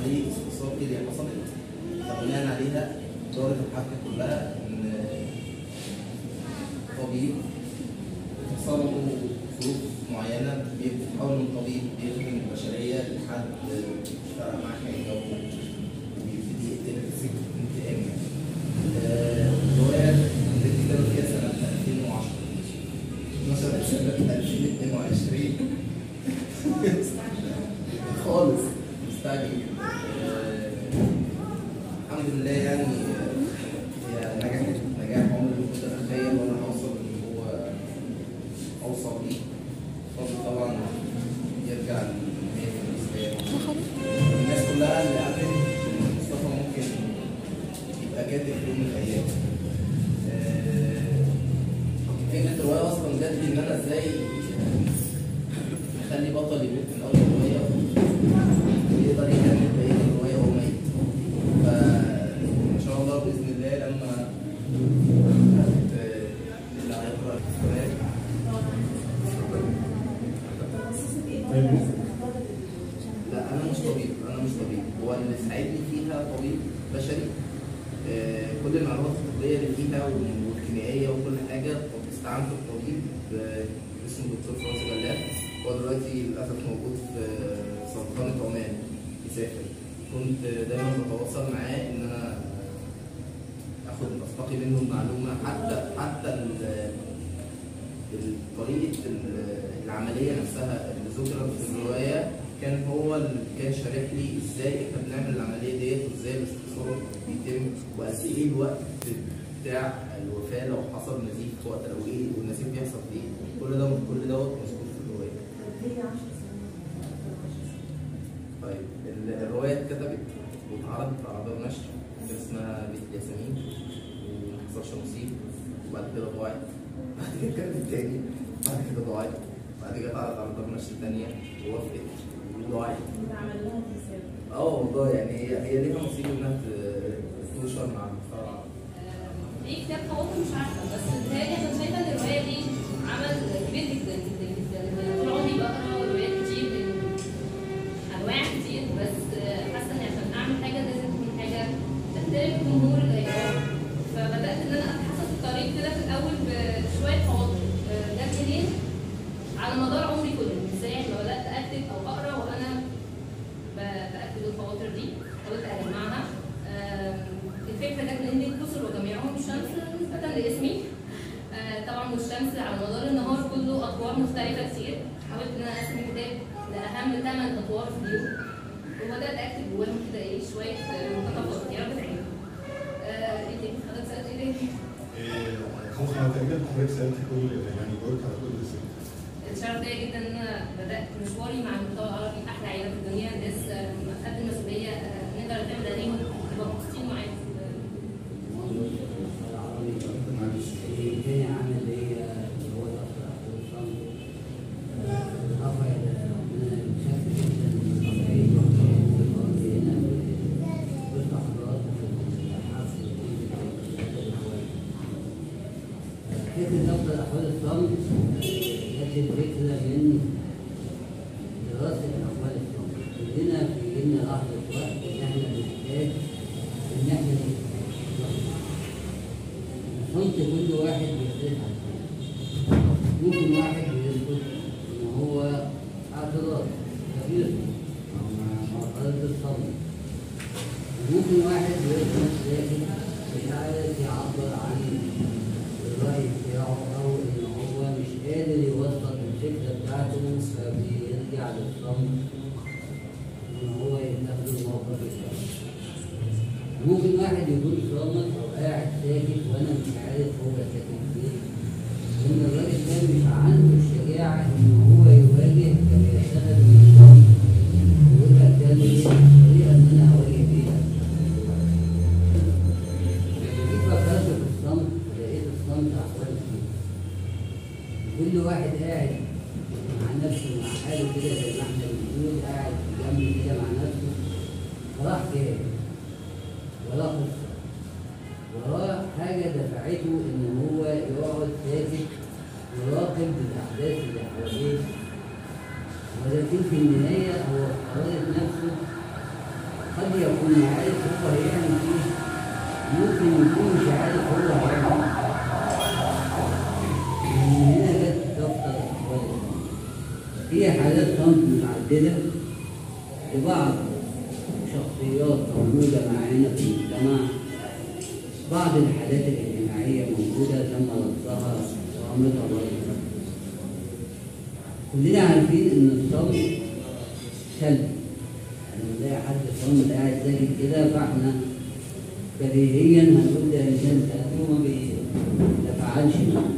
عليه استفسار ايه اللي حصلت فبناء عليها دارت الحبكه كلها ان طبيب صاروا ظروف معينه بيتحول من طبيب بيخدم البشريه لحد فرق معاه حاجه وبيبتدي يقتل فكره انتقام يعني. آه، الروايه اللي اتكتبت فيها سنه 2010 نشرت سنه 2022 خالص مستعجل جدا آه، الحمد لله يعني آه، هي نجحت نجاح عمري ما كنت اتخيل وانا هوصل اللي هو اوصل ليه فضل طبعا يرجع للنهايه بالنسبه لي الناس كلها اللي قبل إن مصطفى ممكن يبقى كاتب في يوم من الايام آه، فكره الروايه اصلا جت لي ان انا ازاي اخلي بطل يموت من اول الروايه ويقدر يكمل بقيه الروايه وهو ميت فان شاء الله باذن الله لما هت- اللي هيقرا الكتاب لا انا مش طبيب انا مش طبيب هو اللي ساعدني فيها طبيب بشري آه، كل المعلومات الطبيه اللي فيها والكيميائيه وكل حاجه كنت استعنت بطبيب آه، اسمه دكتور فوزي جلال هو دلوقتي للاسف موجود في سلطنه عمان بيسافر كنت دايما بتواصل معاه ان انا اخد استقي منه المعلومه حتى حتى ال- ال- طريقه ال- العمليه نفسها اللي ذكرت في الروايه كان هو اللي كان شارح لي ازاي احنا بنعمل العمليه ديت وازاي الاستئصال بيتم وقد ايه الوقت بتاع الوفاه لو حصل نزيف في وقت لو ايه والنزيف بيحصل في ايه كل ده كل دوت مذكور في الروايه طيب ال- الروايه اتكتبت واتعرضت على دار نشر كان اسمها بيت الياسمين وما حصلش نصيب وبعد كده ضاعت بعد كده كانت تاني بعد كده ضاعت بعد كده اتعرضت على دار نشر تانية ووافقت وضاعت اه والله يعني هي هي ليها نصيب انها ت- تنشر مع المجتمع ايه كتاب خواطر مش عارفه بس بتهيألي انا شايفه ان الروايه دي عمل كبير جدا جدا جدا أنا طول عمري بقرا روايات كتير من انواع كتير بس حاسه ان عشان اعمل حاجه لازم تكون حاجه تحترم الجمهور اللي هيقرا فبدات ان انا اتحسس في الطريق كده في الاول بشويه خواطر آه، جت منين على مدار عمري كله من ساعه ما بدات اكتب او اقرا وانا ب- باكد الخواطر دي حاولت اجمعها آم، الفكره جت من ان الكسر وجميعهم الشمس نسبه لاسمي آه، طبعا والشمس على مدار النهار كله اطوار مختلفه كتير حاولت ان انا اقسم الكتاب لاهم ثمان اطوار في اليوم وبدات اكتب جواهم كده ايه شويه آه، مقتطفات يا رب تعجبكم آه، ايه تاني حضرتك سالت ايه تاني؟ هو انا تقريبا حضرتك سالت كل يعني جاوبت على كل الاسئله الشرف ليا جدا ان انا بدات مشواري مع المحتوى العربي احلى عيله في الدنيا ناس آه، قد المسؤوليه آه، نقدر نعتمد عليهم نبقى مبسوطين معاهم تاني عامل ايه اللي هو الاصل اخر الصمت رفع ربنا شاف جدا من رفعي الارض هنا وسط حضارات في الحفل فكرة لفظ أحوال الصمت جت الفكرة من دراسة أحوال الصمت كلنا في جيلنا لحظة وقت إن إحنا بنحتاج إن إحنا نتكلم صمت كل واحد بيختلف عن الثاني ممكن واحد بيسكت ان هو اعتراض فبيسكت او معترض الصمت ممكن واحد بيسكت لكن مش عارف يعبر عن الرأي بتاعه او ان هو مش قادر يوصل الفكرة بتاعته فبيرجع للصمت ان هو يتخذ الموقف بتاعه ممكن واحد يكون صامت او قاعد ساكت وانا مش عارف هو ساكت ليه لان الراجل ده مش عنده الشجاعه ان هو يواجه كما يشتغل من الصمت ويقول لك ده ليه الطريقه ان انا اواجه بيها لكن جيت فكرت في الصمت لقيت الصمت احوال كتير كل واحد قاعد مع نفسه مع حاله كده زي ما احنا بنقول قاعد جنبي كده مع نفسه وراح جاي ولا قصة وراه حاجة دفعته إن هو يقعد ساكت يراقب الأحداث اللي حواليه ولكن في النهاية هو فرض نفسه قد يكون عارف هو هيعمل ايه ممكن يكون مش عارف هو هيعمل ايه من هنا جت دفتر احوال الصمت هي حالات صمت متعدده لبعض شخصيات موجوده معانا في المجتمع بعض الحالات الاجتماعيه موجوده تم رصدها صامته برضه كلنا عارفين ان الصمت سلبي يعني نلاقي حد صامت قاعد ساكت كده فاحنا بديهيا هنقول ده انسان سلبي وما بيتفاعلش معانا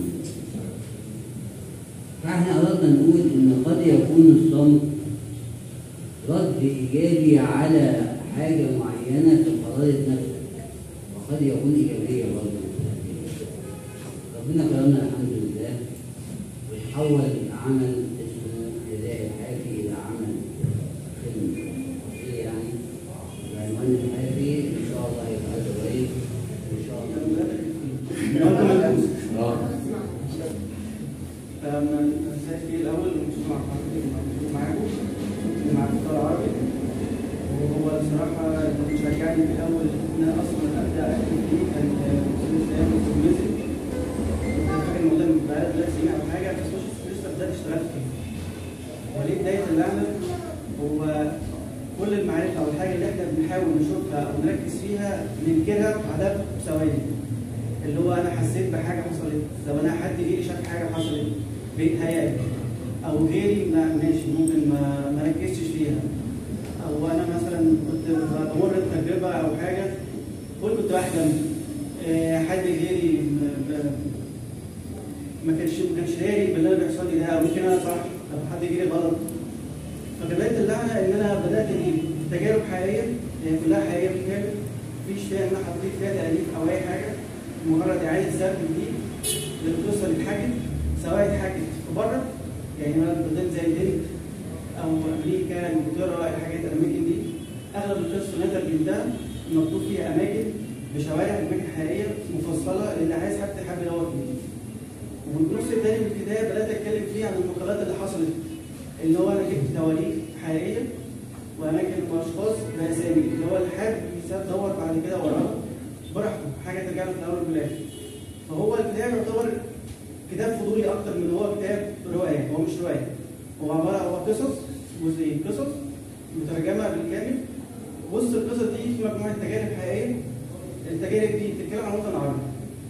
فاحنا اردنا نقول ان قد يكون الصمت رد ايجابي على حاجه معينه في قرارة نفسك وقد يكون ايجابيه برضه ربنا كرمنا الحمد لله وحول عمل اسمه نداء الحافي الى عمل فيلم قصير يعني بعنوان الحافي ان شاء الله هيبقى قريب ان شاء الله اه مساء الخير الاول مبسوط مع حضرتك موجود معاكم مع الدكتور العربي وهو الصراحه اللي شجعني في الاول ان انا اصلا ابدا اكتب فيه كان استاذ اسلام السويسري كنت فاكر الموضوع من بقالي ثلاث سنين او حاجه بس مش لسه بدات اشتغلت فيه وليه بدايه اللعبه هو كل المعرفه او الحاجه اللي احنا بنحاول نشوفها او نركز فيها ننكرها بعدها بثواني اللي هو انا حسيت بحاجه حصلت طب انا حد غيري شاف حاجه حصلت بيتهيألي او غيري ما ماشي ممكن ما ما ركزتش فيها او انا مثلا كنت بمر بتجربه او حاجه قلت كنت بحلم آه، حد غيري م- ب- ما كانش ما كانش داري باللي انا بيحصل لي ده او يمكن انا صح او حد غيري غلط فكانت اللعنه ان انا بدات اجيب تجارب حقيقيه هي كلها حقيقيه بالكامل مفيش فيها ان انا حطيت فيها تاليف او اي حاجه مجرد اعاده سرد جديد للقصه اللي اتحكت سواء اتحكت في بره يعني مثلا بلدان زي الهند او امريكا انجلترا الحاجات الاماكن دي اغلب القصص اللي انت جبتها مكتوب فيها اماكن بشوارع اماكن حقيقيه مفصله اللي عايز حد حابب يدور فيها والنص الثاني من الكتاب بدات اتكلم فيه عن المقالات اللي حصلت اللي هو انا جبت تواريخ حقيقيه واماكن واشخاص باسامي اللي هو اللي حابب يدور بعد كده وراها براحته حاجه ترجع له في الاول وفي الاخر فهو الكتاب يعتبر كتاب فضولي اكتر من هو كتاب روايه هو مش روايه هو عباره هو قصص جزئين قصص مترجمه بالكامل وسط القصص دي في مجموعه تجارب حقيقيه التجارب دي بتتكلم عن الوطن العربي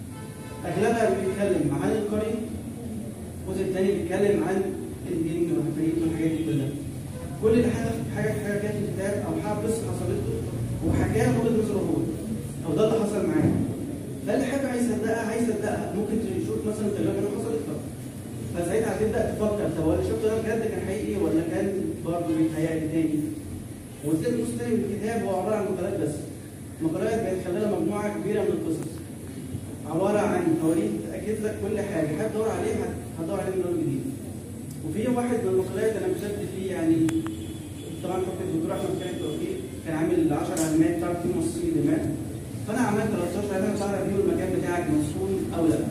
اغلبها بيتكلم عن القريه الجزء الثاني بيتكلم عن الجن والعفاريت والحاجات دي كلها كل اللي حدث حاجه حاجه كانت في الكتاب او حاجه قصه حصلت له وحكاها من وجهه نظره هو او ده اللي حصل معاه فاللي حابب عايز يصدقها عايز يصدقها ممكن تشوف مثلا تجربه اللي حصلت له فساعتها هتبدا تفكر طب هو اللي شفته ده بجد كان حقيقي ولا كان برضه بيتهيألي تاني والتاني النص التاني من الكتاب هو عباره عن مقالات بس مقالات بيتخللها مجموعه كبيره من القصص عباره عن تواريخ تاكد لك كل حاجه حابب تدور عليه هتدور عليه من اول جديد وفي واحد من المقالات انا كتبت فيه يعني طبعا حكم الدكتور احمد كان توفيق كان عامل 10 علامات تعرف فيه مصاصين دماء فانا عملت 13 علامه تعرف فيه المكان بتاعك مسكون او لا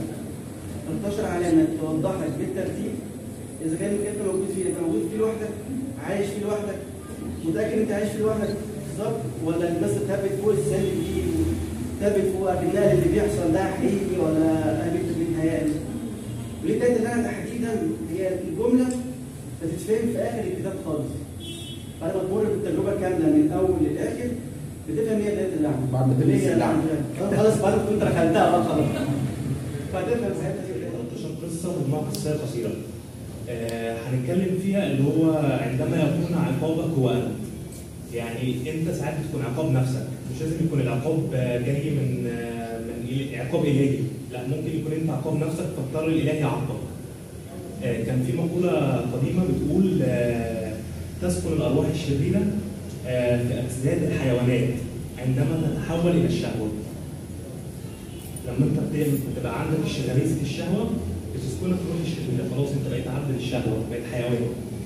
13 علامه توضح لك بالترتيب اذا كان المكان انت موجود فيه انت موجود فيه لوحدك عايش فيه لوحدك متاكد انت عايش فيه لوحدك بالظبط ولا الناس ثابت فوق السلم دي ثابت فوق النقل اللي بيحصل ده حقيقي ولا قابلت بيتهيألي وليه بدايه اللعنه تحديدا هي الجمله بتتفهم في اخر الكتاب خالص بعد ما تمر بالتجربه كامله من الاول للاخر بتفهم هي بدايه اللعنه بعد ما تلبس هي اللعنة. آه، خلاص بعد ما كنت دخلتها بقى خلاص فتفهم ساعتها هي بداية 13 قصه مجموعه قصصيه قصيره. آه، هنتكلم فيها اللي هو عندما يكون عقابك هو انت. يعني انت ساعات بتكون عقاب نفسك، مش لازم يكون العقاب آه، جاي من آه، من إله- عقاب الهي، لا ممكن يكون انت عقاب نفسك فاضطر الاله يعاقبك. آه، كان في مقوله قديمه بتقول آه، تسكن الارواح الشريره آه، في اجساد الحيوانات عندما تتحول الى الشهوه. لما انت بت- بتبقى عندك الش- غريزه الشهوه بتسكنك روح الشريره خلاص انت بقيت عبد للشهوه بقيت حيوان.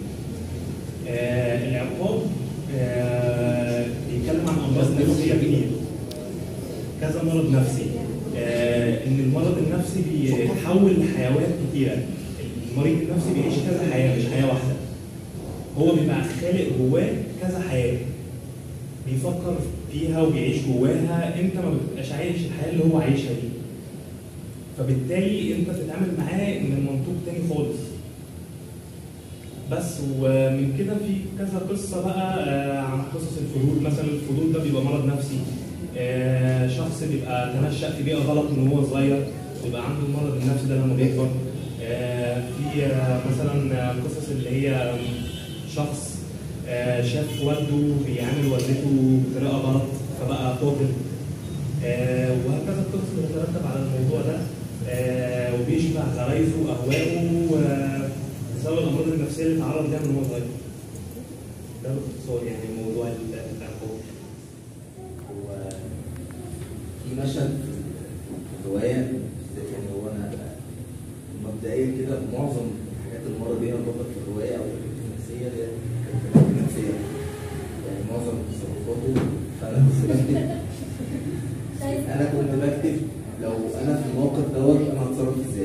آه العقاب آه بيتكلم عن امراض نفسيه كتير كذا مرض نفسي آه ان المرض النفسي بيتحول لحيوانات كتيره المريض النفسي بيعيش كذا حياه مش حياه واحده هو بيبقى خالق جواه كذا حياه بيفكر فيها وبيعيش جواها انت ما بتبقاش عايش الحياه اللي هو عايشها دي فبالتالي انت بتتعامل معاه من منطوق تاني خالص بس ومن كده في كذا قصه بقى آه، عن قصص الفضول مثلا الفضول ده بيبقى مرض نفسي آه، شخص بيبقى تنشأ في بيئه غلط من وهو صغير بيبقى عنده المرض النفسي ده لما بيكبر آه، في آه، مثلا آه، قصص اللي هي شخص آه، شاف والده بيعامل والدته بطريقه غلط فبقى قاتل آه، وهكذا القصص بتترتب على الموضوع ده آه، وبيشبع غرايزه واهوائه آه، بسبب الامراض النفسيه اللي اتعرض لها من هو صغير. ده باختصار يعني موضوع العقاب. هو في مشهد في الرواية يعني هو أنا مبدئيا كده معظم الحاجات اللي مر بيها البطل في الرواية أو الحاجات النفسية هي الحاجات النفسية يعني معظم تصرفاته فأنا كنت بكتب أنا كنت بكتب لو أنا في الموقف دوت أنا هتصرف إزاي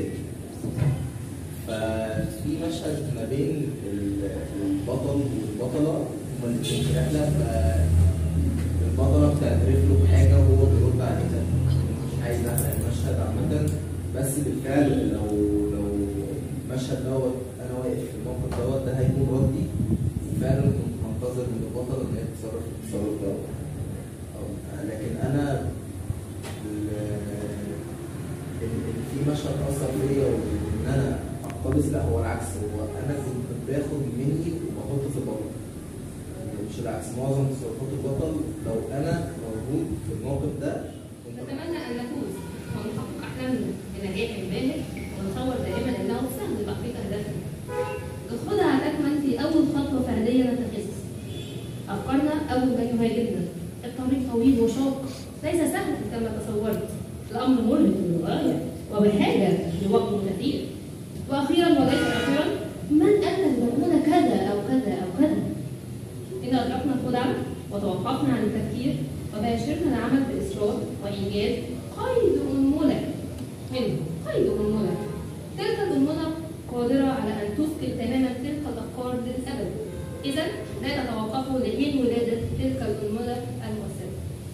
ففي مشهد ما بين ال- البطل والبطلة هما الاتنين في رحلة ف البطلة بتعترف له بحاجة وهو بيرد عليها مش عايز احرق المشهد عامة بس بالفعل لو لو المشهد دوت انا واقف في الموقف دوت ده هيكون ردي وفعلا كنت منتظر من البطلة ان هي تتصرف التصرف دوت أو- لكن انا ال- ال- ال- في مشهد اثر فيا وان انا اقتبس لا هو العكس هو انا كنت باخد مني وبحط في البطل مش العكس معظم تصرفات البطل لو انا موجود في الموقف ده كنت نتمنى ان نفوز ونحقق احلامنا بنجاح باهر ونتصور دائما انه سهل تحقيق اهدافنا. الخدعه تكمن في اول خطوه فرديه نتخذها. افكارنا اول ما يهاجمنا. الطريق طويل وشاق ليس سهل كما تصورت. الامر مرهق للغايه وبحاجه لوقت كثير. واخيرا وليس اخيرا من انت لتكون كذا او كذا او كذا؟ إذا أدركنا الخدعة وتوقفنا عن التفكير وباشرنا العمل بإصرار وإيجاد قيد أنملة منه قيد أنملة تلك الأنملة قادرة على أن تسكن تماما تلك الأفكار للأبد إذا لا تتوقفوا لحين ولادة تلك الأنملة المؤثرة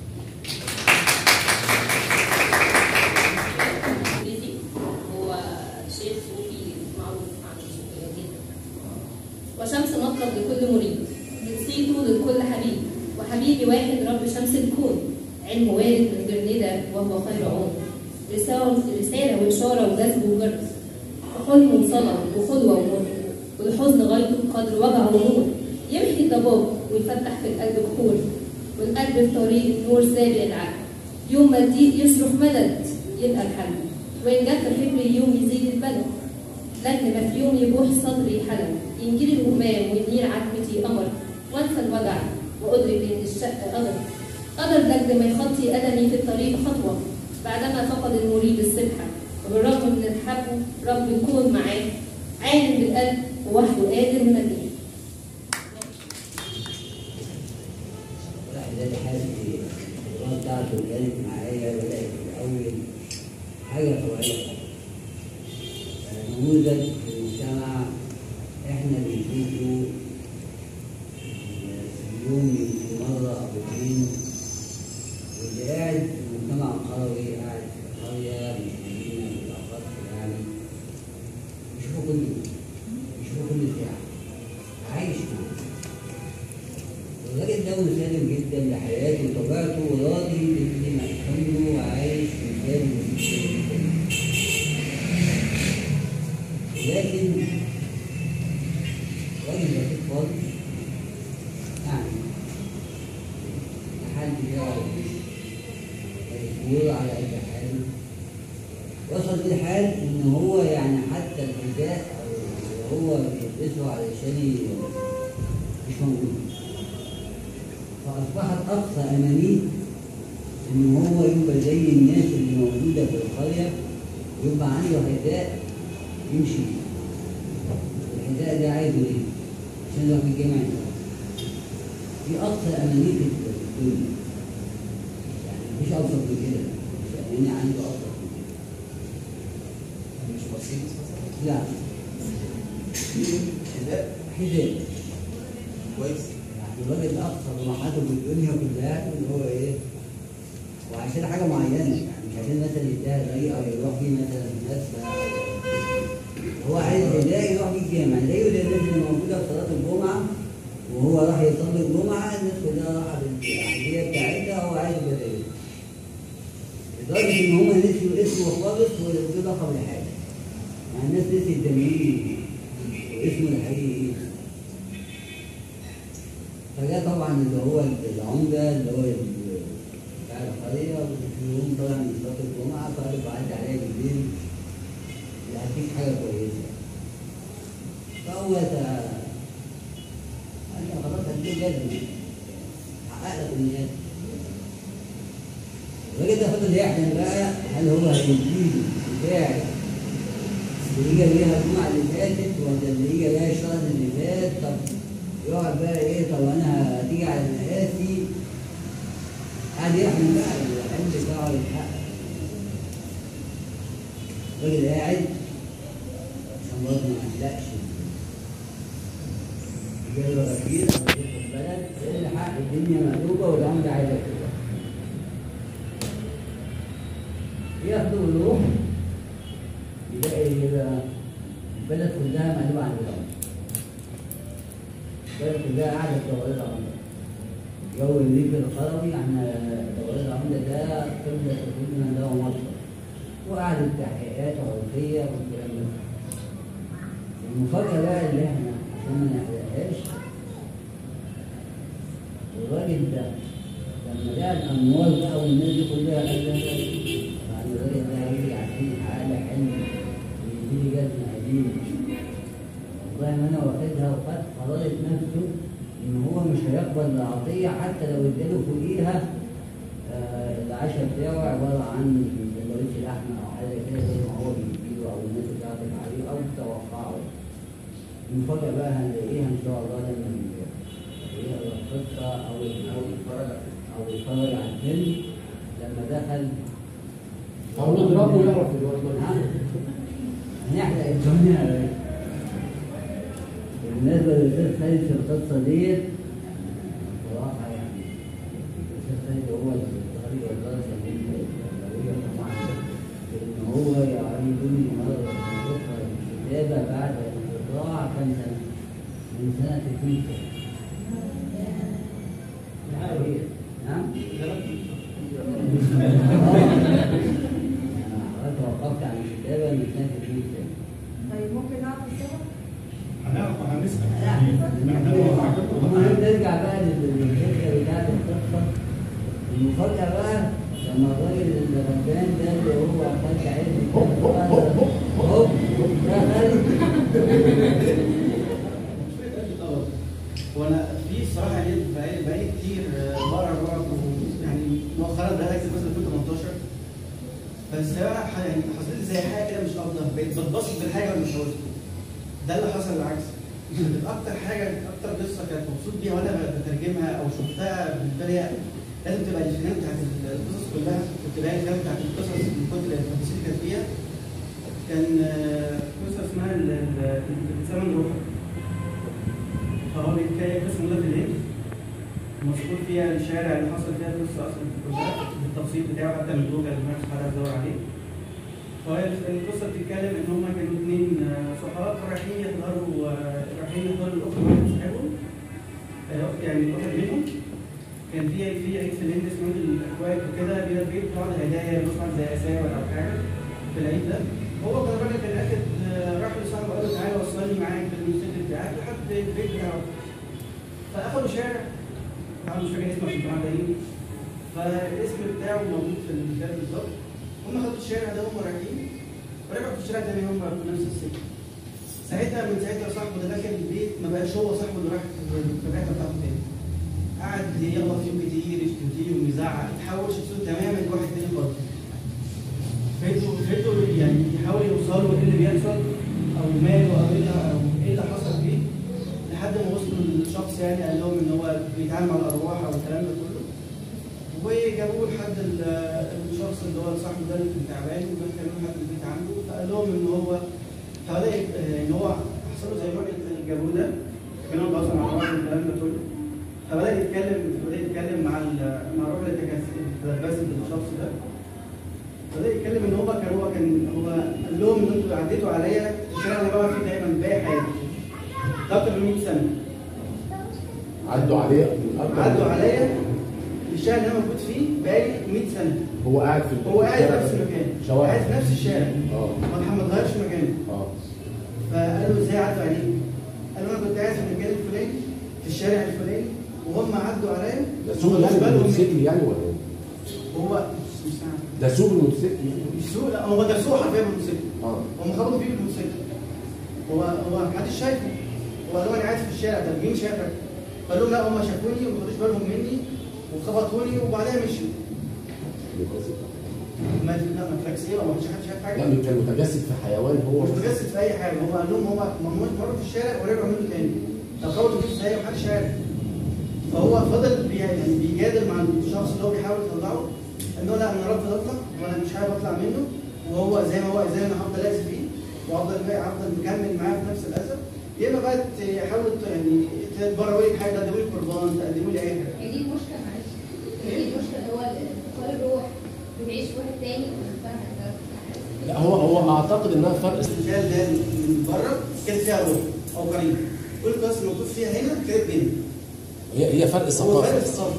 الإنجليزي هو شيخ صوفي معروف عن الصوفية جدا وشمس مطلب لكل مريد من صيته للكل حبيب وحبيبي واحد رب شمس الكون علم وارد من غير ندى وهو خير عون رسالة رسالة وإشارة وجذب وجرس وحلم وصلاة وخلوة ومر والحزن غايته قدر وجع ونور يمحي الضباب ويفتح في القلب بحور والقلب في طريق نور سابق العقل يوم ما الضيق يصرخ مدد يلقى الحل وإن جت الحبر يوم يزيد البلد لكن ما في يوم يبوح صدري حلم ينجلي الهمام وينير عتمتي قمر وانسى الوجع وادرك ان الشق قدر قدر لجد ما يخطي قدمي في الطريق خطوه بعدما فقد المريد السبحه وبالرغم من الحب رب الكون معاه عالم بالقلب ووحده قادر من الجهل راح ده حاسس الدراسة بتاعته كانت معايا بدأت في الأول حاجة طبيعية نموذج في المجتمع احنا بنشوفه في اليوم يمكن مرة أو اتنين واللي قاعد في المجتمع القروي قاعد في قرية مش مدينة بالأخص يعني بيشوفه كل يوم بيشوفه كل ساعة عايش معاه الراجل ده مسالم جدا لحياته وطبيعته وراضي باللي مكانه وعايش مثالي جدا لكن راجل بسيط خالص يعني حد بيعرف مشهور على أي حال وصل بيه الحال إن هو يعني حتى الحذاء أو اللي هو بيلبسه علشان ي- مش موجود فأصبحت أقصى أمانيه إن هو يبقى زي الناس اللي موجودة في القرية ويبقى عنده حذاء يمشي بيه. الحذاء ده عايزه ليه؟ عشان يروح الجامع يصلي. دي أقصى أمانيه في الدنيا يعني مفيش أبسط من كده مش أماني عنده أبسط من كده مش بسيط مثلا لا حذاء حذاء كويس يعني والراجل اقصى طموحاته في الدنيا كلها ان هو ايه وعشان حاجه معينه يعني مش عشان مثلا يديها طريقه يروح فيه مثلا ناس هو عايز يلاقي يروح فيه الجامع زيه زي الناس اللي موجوده في صلاه الجمعه وهو راح يصلي الجمعه الناس كلها راحت بالاحذيه بتاعتها وهو عايز يبقى زيه لدرجه ان هم نسيوا اسمه خالص وده لقب الحاجه يعني الناس نسيت ده مين اسمه الحقيقي ايه فده طبعا اللي هو العمده اللي هو ال- بتاع القريه وفي يوم طلع من صلاه الجمعه فقال له عدى عليا بالليل هديك حاجه كويسه فهو تا- قال له خلاص هديك جد حقق لك النيات الراجل ده فضل يحلم بقى هل هو هيديله بتاع اللي جه بيها الجمعه اللي فاتت ولا اللي جه بيها الشهر اللي فات طب يقعد بقى ايه طب انا هتيجي على مقاسي قاعد يحلم بقى الحلم بتاعه يتحقق الراجل قاعد عشان برضه ما يقلقش جاي وكيل او شيخ البلد اللي حق الدنيا مقلوبه والعمده عايزه كده ياخده ويروح يلاقي البلد كلها مقلوبه عن العمده البلد كلها قاعده في دوائر العمده جو الريف القروي احنا دوائر العمده ده قبله سكوننا ده مصر وقعدت تحقيقات عرفيه والكلام ده المفاجاه بقى اللي احنا عشان ما نحرقهاش الراجل ده لما لقى الانوار بقى والناس دي كلها قال لها يعني الراجل ده هيجي عشان يحقق لي حلم ويديني جزمه قديمه والله ما انا واخدها وخد قرارة نفسه ان هو مش هيقبل العطيه حتى لو اداله فوقيها آه، العشاء بتاعه عباره عن سندوتش لحمه او حاجه كده زي ما هو بيديله او الناس بتعطف عليه او توقعه المفاجاه بقى هنلاقيها ان شاء الله لما يقرا القصه او او يتفرج او يتفرج على الفيلم لما دخل هو نضربه ويعرف دلوقتي نعم. هنحرق الدنيا يا باشا. بالنسبة للأستاذ خالد في القصة ديت بصراحة يعني الأستاذ خالد هو الطريق والدرجة الأولوية طبعا إن هو يعيدني مرة أخرى الكتابة بعد انقطاع كم سنة من سنة 2000 نعم؟ أنا توقفت عن الكتابة من سنة 2000 طيب ممكن نعرف السبب؟ هنعرف هنسال المهم نرجع بقى للفكره بتاعت القصه المفاجاه بقى لما الراجل الغلبان ده اللي هو خد عز هوب هوب دخل وانا في الصراحه يعني بقالي بقالي كتير آه، بقرا رعب يعني مؤخرا ده هكتب مثلا 2018 بس هو ح- يعني حصلت لي زي حاجه كده مش افضل بقيت بتبسط بالحاجه ولا مش عاوزها ده اللي حصل العكس اكتر حاجه اكتر قصه كانت مبسوط بيها وانا بترجمها او شفتها بالنسبه لي لازم تبقى الفنان بتاعت القصص كلها كنت باين الفنان بتاعت القصص من كتر التفاصيل اللي كانت فيها كان آه، قصه اسمها ال- ال- الزمن روحك فهو بيتكلم قصه موجوده في الهند مذكور فيها الشارع اللي حصل فيها القصه اصلا كلها بالتفصيل بتاعه حتى من جوجل مابس حد تدور عليه فهي القصه بتتكلم ان هم كانوا اثنين صحاب رايحين يحضروا آه، رايحين يحضروا الاخت واحد صاحبهم آه، اخت يعني الاخت منهم كان في في عيد في الهند اسمه عيد الاخوات وكده بيبقى في بعض الهدايا مثلا زي اساور او حاجه في العيد ده هو كان الراجل كان اخد آه، راح لصاحبه قال له تعالى وصلني معاك في الموتوسيكل بتاعك لحد البيت بتاعه فاخدوا شارع طبعا مش فاكر اسمه عشان طبعا باين فالاسم بتاعه موجود في الكتاب بالظبط هم خدوا الشارع ده وهم رايحين ورجعوا في الشارع تاني هم في نفس السكه ساعتها من ساعتها صاحبه ده دخل البيت ما بقاش هو صاحبه اللي راح في الرحله بتاعته تاني قعد يغلط فيه كتير يشتم فيه ويزعق اتحول شخصيته تماما لواحد تاني خالص فضلوا فضلوا يعني يحاولوا يوصلوا ايه اللي بيحصل او ماله او ايه اللي- أو إيه اللي حصل فيه لحد ما وصلوا للشخص يعني قال لهم ان هو بيتعامل مع الارواح او الكلام ده كله وجابوه لحد ال- الشخص اللي هو صاحبه ده اللي كان تعبان ودخلوه لحد البيت عنده فقال لهم ان هو فبدا يت- ان هو حصل له زي ما جابوه ده كانوا بيتواصلوا مع بعض والكلام ده كله فبدا يتكلم بدا يتكلم مع ال- مع الراجل اللي كان تلبست بالشخص ده بدا يتكلم ان هو كان هو كان هو قال لهم ان انتوا عديتوا عليا في الشارع اللي بقى فيه دايما باقي حياتي ده اكتر من 100 سنه عدوا عليه من أكتر عدوا من- عليا في الشارع اللي انا موجود فيه بقالي 100 سنه هو قاعد في هو قاعد في الشارع نفس ده. المكان شوارع قاعد في نفس الشارع اه ما ما اتغيرش مكانه اه فقالوا ازاي عدوا عليك؟ قالوا انا كنت قاعد في المكان الفلاني في الشارع الفلاني وهم عدوا عليا ده سوق يعني بالهم الموتوسيكل يعني ولا ايه؟ هو مش مش عارف. ده سوق الموتوسيكل يعني مش سوق لا هو ده سوق حرفيا بالموتوسيكل اه هم خبطوا فيه بالموتوسيكل هو هو محدش شايفه هو قال له انا قاعد في الشارع طب مين شافك؟ قال لهم لا هم شافوني وما خدوش بالهم مني وخبطوني وبعدين مشوا ما لا ما تلاقيش ايه ما فيش حد شاف حاجه لا كان متجسد في حيوان هو مش متجسد في اي حاجه هو قال لهم هم ممنوع مروا في الشارع ورجعوا منه تاني طب خبطوا فيه ازاي محدش عارف فهو فضل بي يعني بيجادل مع الشخص اللي هو بيحاول يطلعه انه لا انا رافض اطلع وانا مش حابب اطلع منه وهو زي ما هو زي ما انا هفضل لازق فيه وافضل هفضل مكمل معاه في نفس الاذى يا اما بقى تحاولوا ت- يعني تتبرعوا لي بحاجه تقدموا لي قربان تقدموا لي اي حاجه هي دي المشكله معلش هي دي المشكله هو انتقال الروح بتعيش في واحد تاني مش فاهمه ده لا هو هو اعتقد انها فرق الرجال ده من بره كانت فيها روح او قريب كل قصه الموجود فيها هنا كانت بيننا هي هي فرق هو فرق ثقافه الصبر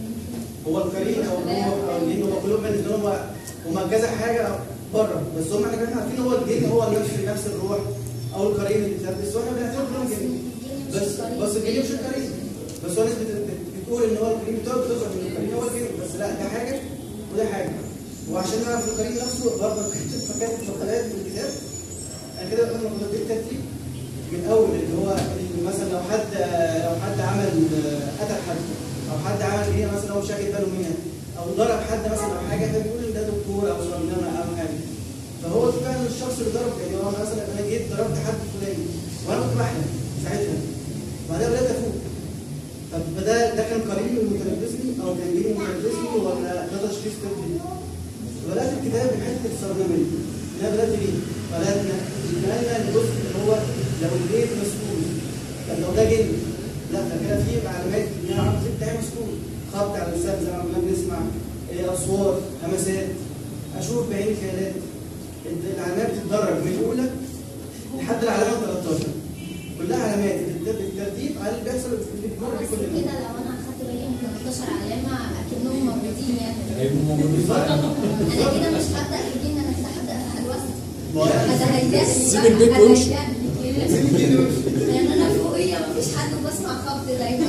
هو القرين او الروح او الجن هو كلهم بالنسبه لهم هو- هما كذا حاجه بره بس هم احنا كنا عارفين هو الجن هو نفس نفس الروح او القرين اللي بتاعت بس هو احنا بنعتبره كلهم جن بس بس الجن مش القرين بس هو ناس بت- بت- بتقول ان هو القرين بتاعه بتظهر ان القرين هو الجن بس لا ده حاجه وده حاجه وعشان نعرف القرين نفسه برضه فكانت المقالات في الكتاب انا كده قلنا المقالات دي بالترتيب من اول اللي هو اللي مثلا لو حد لو حد عمل قتل حد او حد عمل جريمه مثلا هو مش واخد باله منها او ضرب حد مثلا او حاجه فبيقول ان ده دكتور او صنانه او حاجه فهو فعلا الشخص اللي ضرب يعني هو مثلا انا جيت ضربت حد فلاني وانا كنت بحلم ساعتها وبعدين بدات افوق طب ده ده كان قريب متلبسني او كان جاي متلبسني ولا ده تشخيص طبي؟ بدات الكتاب بحته السرنميه انا بدات ليه؟ بدات نقلنا الجزء اللي هو لو البيت مسؤول طب لو ده جن لا ده كده في معلومات ان انا عارف بتاعي مسؤول خبط على اللسان زي ما كنا بنسمع إيه، اصوات همسات اشوف بعيني خيالات العلامات بتتدرج من الاولى لحد العلامه 13 كلها علامات بالت- بالترتيب على اللي بيحصل اللي بيمر بيه بس كلنا كده لو انا اخدت بالي من 13 علامه اكنهم موجودين يعني بالظبط. انا كده مش هبدا الجن انا كده هبدا الوسط ما هو يعني- هذا هيجي سيب البيت وامشي. لان انا فوقيه مفيش حد وبسمع خبط دايما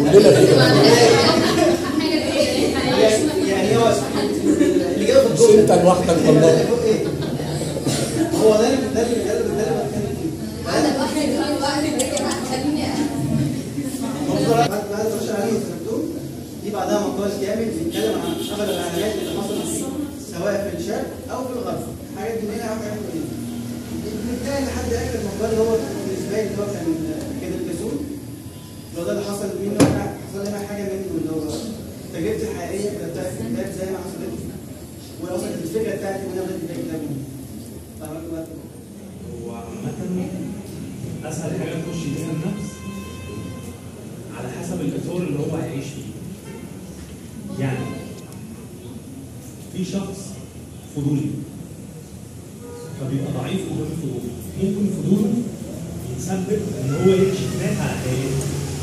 يعني يعني هو اللي جاي في مش الجمله انت لوحدك والله هو ده اللي ده اللي ده اللي ده اللي بتكلم فيه هذا الواحد كان واحد كده هتخليني مقدار بعد بعد 12 علامه سلكتهم دي بعدها مقال كامل بيتكلم عن اغلب العلامات اللي حصلت سواء في الشرق او في الغرب حاجات من هنا او حاجات من هنا بنتكلم لحد اخر المقال اللي هو بالنسبه لي اللي هو كان كده الكسول اللي هو ده اللي حصل منه حصل لنا حاجه منه اللي هو تجربتي الحقيقيه كده بتاعت الكتاب زي ما حصلت لي واصلا كانت الفكره بتاعتي وانا بدات بدايه الكتاب فعملت بقى هو عامة أسهل حاجة تخش بيها النفس على حسب الإطار اللي هو هيعيش فيه. يعني في شخص فضولي فبيبقى ضعيف قدام الفضول ممكن فضوله يسبب ان هو يكشف ناس على حقيقته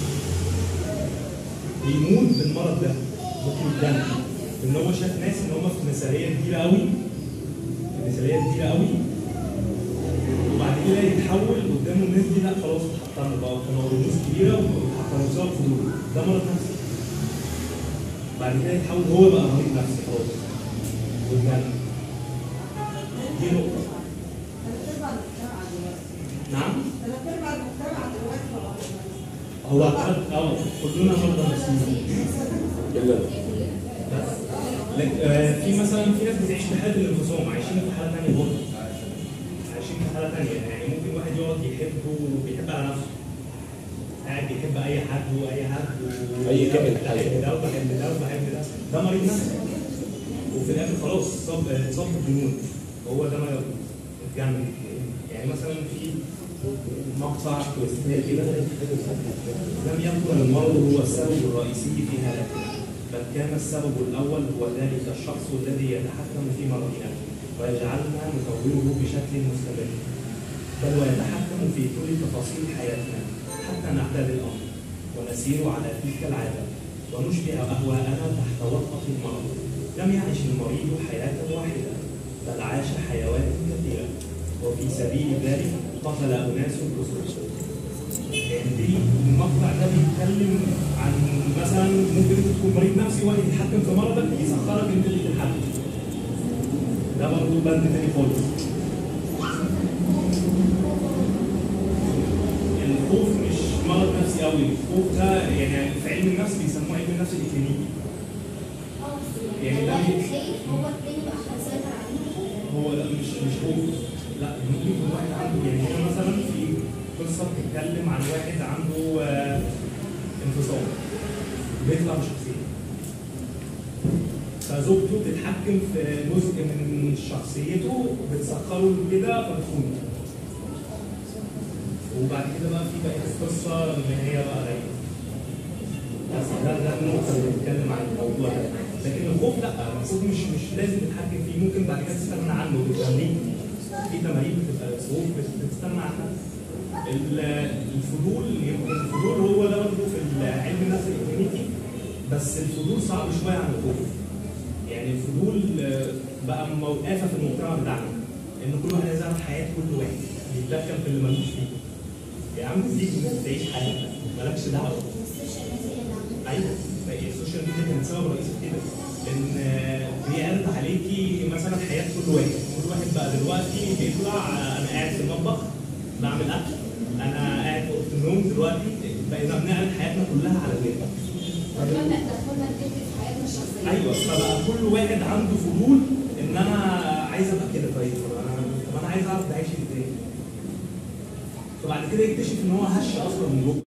يموت بالمرض ده ممكن يتجنن ان هو شاف ناس ان هم في مثاليه كبيره قوي في مثاليه كبيره قوي وبعد كده يتحول قدامه الناس دي لا خلاص اتحطموا بقى كانوا رموز كبيره واتحطموا بسبب فضوله ده مرض نفسي بعد كده يتحول هو بقى مريض نفسي خلاص واتجنن دي نقطه نعم هو اعتقد اه كلنا مرضى نفسيين يلا بس لك آه في مثلا في ناس بتعيش في حاله الانفصام عايشين في حاله ثانيه برضه عايشين في حاله ثانيه يعني ممكن واحد يقعد يحب وبيحب على نفسه قاعد بيحب اي حد واي حد و- أي كائن حي. بحب ده وبحب ده وبحب ده ده مريض نفسي وفي الاخر خلاص صاب اتصاب بالجنون هو ده مرض اتجنن يعني مثلا في مقطع تويستات كده لم يكن المرض هو السبب الرئيسي في هلاكنا بل كان السبب الاول هو ذلك الشخص الذي يتحكم في مرضنا ويجعلنا نطوره بشكل مستمر بل ويتحكم في كل تفاصيل حياتنا حتى نعتاد الامر ونسير على تلك العاده ونشبع اهواءنا تحت وطأة المرض لم يعش المريض حياه واحده بل عاش حيوات كثيره وفي سبيل ذلك قتل اناس كثر يعني دي المقطع ده بيتكلم عن مثلا ممكن انت تكون مريض نفسي واحد يتحكم في مرضك يسخرك انت اللي تتحكم ده برضه بند تاني خالص الخوف مش مرض نفسي قوي الخوف ده يعني في علم النفس بيسموه علم النفس الاكلينيكي يعني ده بي- هو التاني بقى هيسيطر عليه هو لا مش مش خوف لا ممكن يكون واحد عنده يعني هنا مثلا في قصه بتتكلم عن واحد عنده آه، انفصام بيطلع بشخصيه فزوجته بتتحكم في جزء من شخصيته بتسخره كده فبتخونه وبعد كده بقى في بقى القصه ان هي بقى غايبه بس ده ده النقطه اللي بنتكلم عن الموضوع ده لكن الخوف لا الخوف مش مش لازم تتحكم فيه ممكن بعد كده تستغنى عنه بالتمرين في تمارين بتبقى خوف بتستغنى عنها ال- الفضول يمكن الفضول هو ده برضه في علم النفس الاكلينيكي بس الفضول صعب شويه عن الخوف يعني الفضول آه، بقى موقفه في المجتمع بتاعنا ان كل واحد عايز يعرف حياه كل واحد بيتدخل في اللي ملوش فيه يا عم سيب الناس تعيش حياتها مالكش دعوه ايوه ما هي السوشيال ميديا كانت سبب رئيسي في كده ان آه، بيعرض عليكي مثلا حياه كل واحد كل واحد بقى دلوقتي بيطلع آه، انا قاعد في المطبخ بعمل اكل انا قاعد في اوضه النوم دلوقتي بقينا بنعرض حياتنا كلها على النت دخلنا دخلنا الفكر في حياتنا الشخصيه ايوه فبقى كل واحد عنده فضول ان انا عايز ابقى كده طيب طب انا طب انا عايز اعرف ده عايش ازاي فبعد كده يكتشف ان هو هش اصلا من جوه